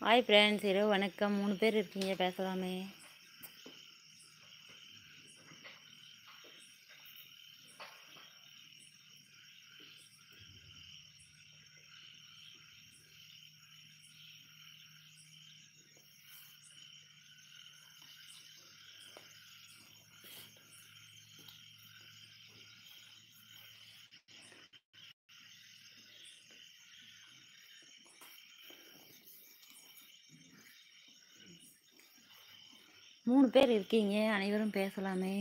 hi friends இரவு வணக்கம் மூணு பேர் இருக்கீங்க பேசலாமே மூணு பேர் இருக்கீங்க அனைவரும் பேசலாமே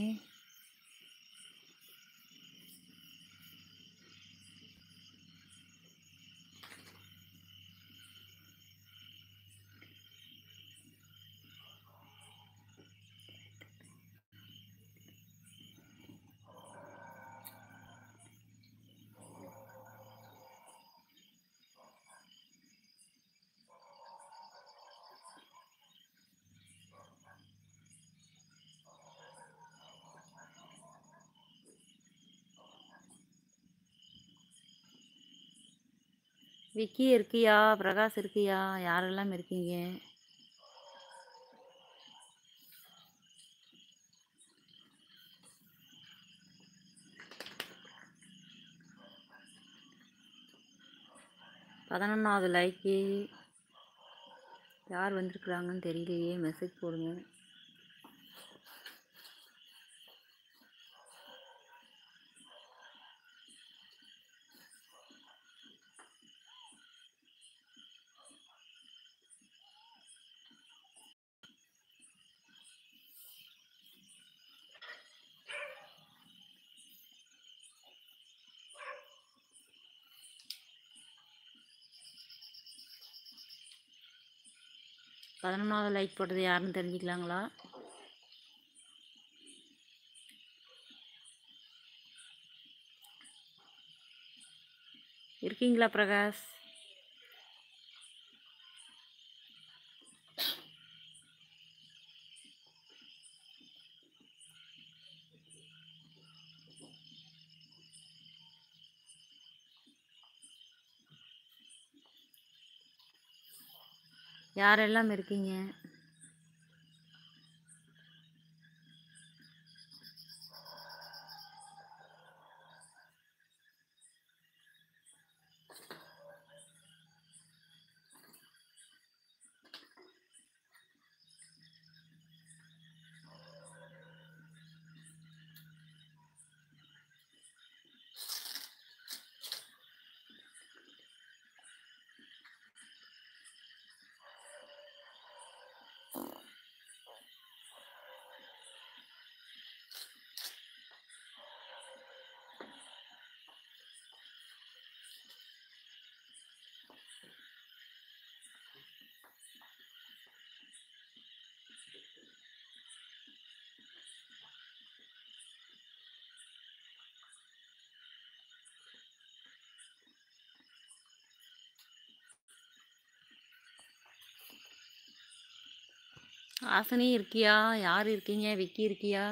விக்கி இருக்கியா பிரகாஷ் இருக்கியா யாரெல்லாம் இருக்கீங்க பதினொன்றாவது லைக்கு யார் வந்திருக்குறாங்கன்னு தெரியலையே மெசேஜ் போடுங்க பதினொன்றாவது லைக் போட்டது யாருன்னு தெரிஞ்சுக்கலாங்களா இருக்கீங்களா பிரகாஷ் யாரெல்லாம் இருக்கீங்க ஆசனி இருக்கியா யார் இருக்கீங்க விக்கி இருக்கியா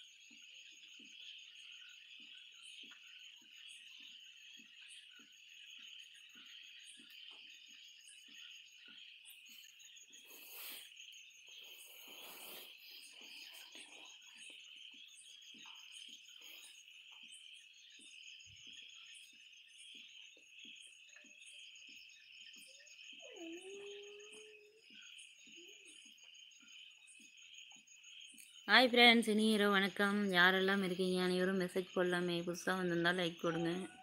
ஹாய் ஃப்ரெண்ட்ஸ் இனி இரவு வணக்கம் யாரெல்லாம் இருக்கீங்க அனைவரும் மெசேஜ் போடலாமே புதுசாக வந்திருந்தால் லைக் போடுங்க